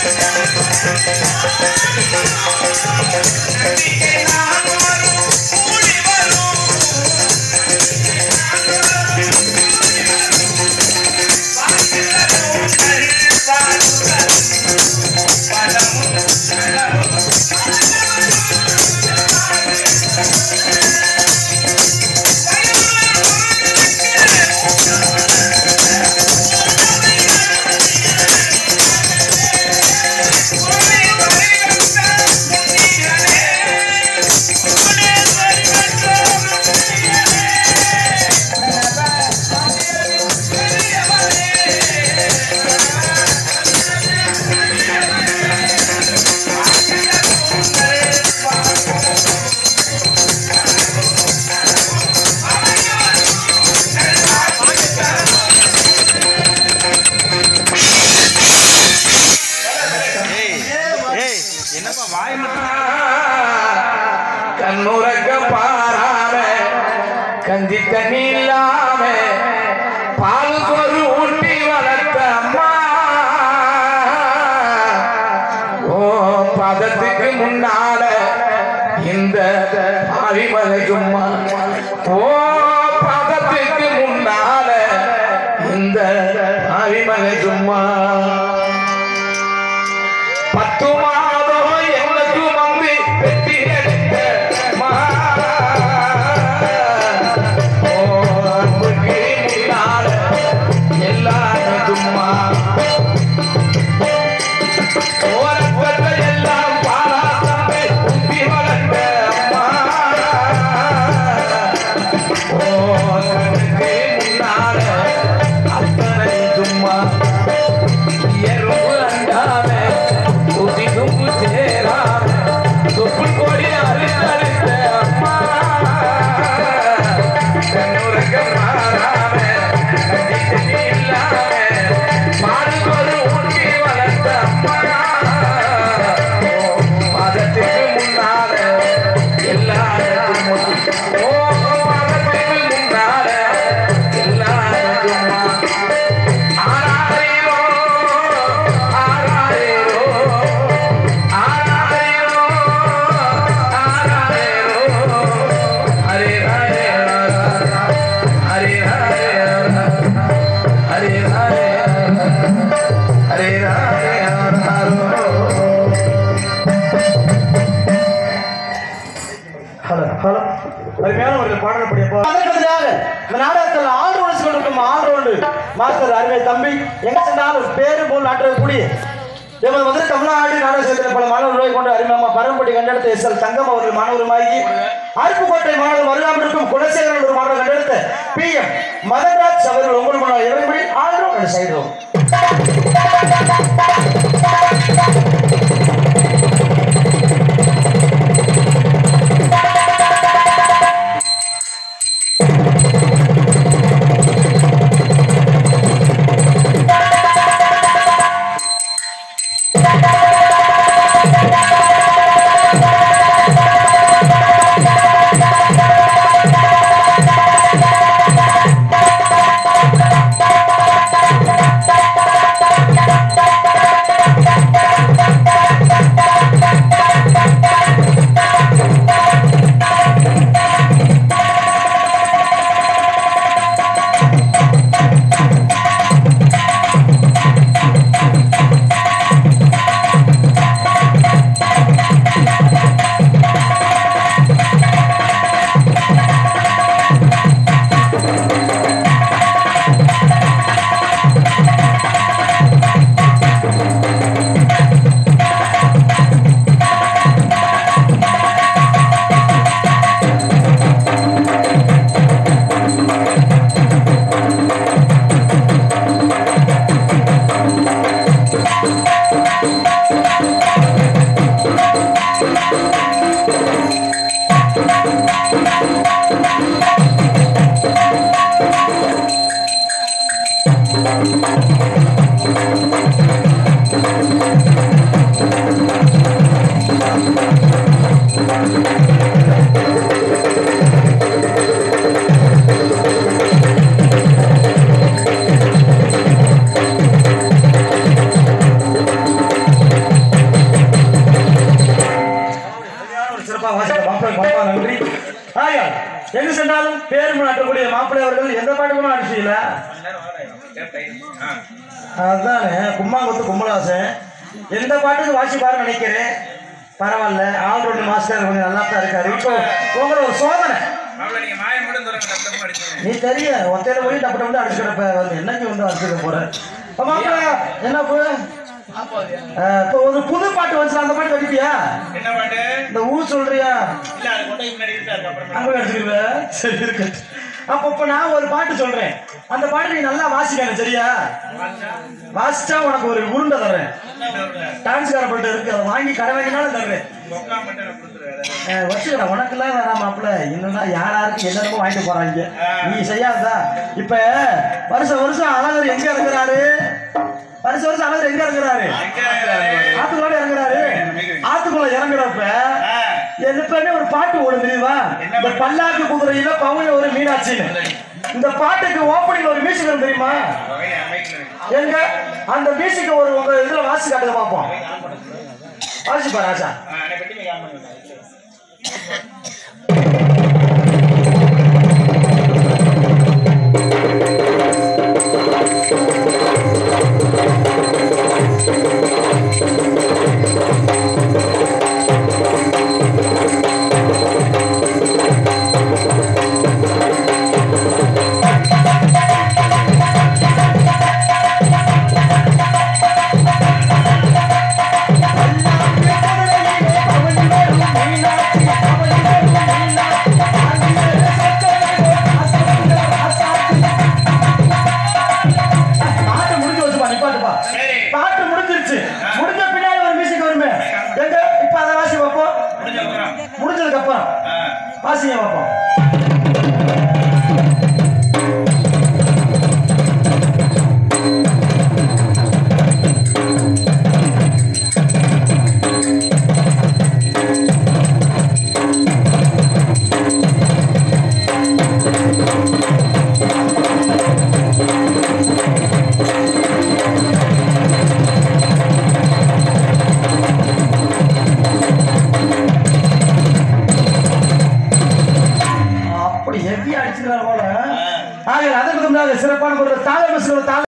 என்னப்பா வாய் மட்டும் கண்ணுறக்க பாராம கஞ்சி தண்ணி இல்லாம பால் சோறு ஊட்டி வளர்த்த அம்மா ஓ பதத்துக்கு முன்னால இந்த அரிமலை சும்மா ஓ பதத்துக்கு முன்னால இந்த அரிமலை சும்மா பத்து மாதம் எனக்கு வந்து வெற்றி எடுத்த மகா. ஓ, அன்புக்கு முன்னால எல்லாரும் சும்மா. ஓரப்பட்ட எல்லாம் பாராட்டமே உப்பி வளர்த்த அம்மா. ஓ, கண்ணுக்கு முன்னால அத்தனை சும்மா எறும்பு அண்டாம குதி கும்பு சேராம தொப்பு கொடி அறுத்தறுத்த அம்மா கண்ணுறக்க மாறாம கண்டி தண்ணி இல்லாம மாடு ஒரு ஊட்டி வளர்த்த அம்மா மதத்துக்கு முன்னால எல்லாருக்கும் ஓ மதத்துக்கு முன்னால எல்லாருக்கும் ஆராயிரோ ஆராயிரோ ஆராயிரோ ஆராயிரோ ஹரே ஹரே ஹரே ஹரே ஹரே ஹரே ஹரே ஹரே ஹலோ ஹலோ அருமையான ஒரு பாடல் படிப்பா அதற்கடுத்ததாக இந்த நாடகத்தில் ஆறு ஒன்று கொண்டிருக்கும் ஆறு ஒன்று மாஸ்டர் அருமை தம்பி எங்க சென்றாலும் பேரு போல் நாட்டக்கூடிய எமது மதுரை தமிழ்நாடு நாடக சேர்த்தில் பல மாணவர்களை கொண்டு அருமையம்மா பரம்படி கண்டெடுத்த எஸ் எல் தங்கம் அவர்கள் மாணவருமாகி அருப்புக்கோட்டை மாணவர் வருகாமல் இருக்கும் குலசேகரன் ஒரு மாணவர் கண்டெடுத்த பி எம் மதன்ராஜ் அவர்கள் உங்களுக்கு முன்னால் இறங்கும்படி ஆளும் ரெண்டு சைடும் எங்கு சென்றாலும் பேர் நாட்டக்கூடிய மாப்பிள்ளை அவர்கள் எந்த பாட்டுக்கும் அடிச்சீங்கள அதுதானே கும்மாங்குத்து கும்பலாசன் எந்த பாட்டுக்கு வாசிப்பாரு நினைக்கிறேன் பரவாயில்ல ஆல்ரவுண்ட் மாஸ்டர் கொஞ்சம் நல்லா தான் இருக்காரு இப்போ உங்களை ஒரு சோதனை நீங்க மாயம் மட்டும் தூரம் டப்பு அடிச்சு நீ தெரிய ஒத்தையில போய் டப்பு டப்பு அடிச்சுக்கிறப்ப வந்து என்னைக்கு வந்து அடிச்சுக்க போற மாப்பிள்ள என்ன போ இப்போ ஒரு புது பாட்டு வந்துச்சு அந்த பாட்டு கட்டிட்டியா என்ன பாட்டு இந்த ஊ சொல்றியா இல்ல அது கொண்டு போய் முன்னாடி இருக்கு அதுக்கப்புறம் அங்க எடுத்துக்கிற சரி இருக்கு அப்ப இப்ப நான் ஒரு பாட்டு சொல்றேன் அந்த பாட்டு நீ நல்லா வாசிக்கணும் சரியா வாசிச்சா உனக்கு ஒரு உருண்டை தர்றேன் டான்ஸ்கார பாட்டு இருக்கு அதை வாங்கி கடை வாங்கினாலும் தர்றேன் மொக்கா மட்டும் எனக்கு கொடுத்துருவேன் அஹ் வச்சுக்கடா உனக்கெல்லாம் வேணாம் மாப்பிள்ள இன்னும் யாராருக்கு என்னென்னமோ வாங்கிட்டு போறாங்க நீ செய்யாததா இப்ப வருஷம் வருஷம் அழகர் எங்க இருக்கிறாரு வருஷம் வருஷம் அழகர் எங்க இருக்கிறாரு ஆத்துக்குள்ள இறங்குறாரு ஆத்துக்குள்ள இறங்குறப்ப எப்பவுமே ஒரு பாட்டு ஓடும் தெரியுமா இந்த பல்லாக்கு குதிரையில பவுன ஒரு மீனாட்சின்னு இந்த பாட்டுக்கு ஓப்பனிங் ஒரு மியூசிக் வரும் தெரியுமா எங்க அந்த மியூசிக் ஒரு உங்க இதுல வாசி காட்டுங்க பார்ப்போம் வாசிப்பா ராஜா பாட்டு முடிஞ்சு வச்சுப்பா நிப்பாட்டுப்பா சரி. பாட்டு முடிஞ்சிருச்சு முடிஞ்ச பின்னாடி ஒரு மியூசிக் வருமே எங்க இப்ப அதை வாசி பார்ப்போம் முடிஞ்சதுக்கு அப்புறம் வாசிங்க பார்ப்போம் அப்படி ஹெவியா அடிச்சிருக்காரு போல ஆக அதற்கு முன்னாடி சிறப்பான ஒரு தாள மிஸ்கள தாள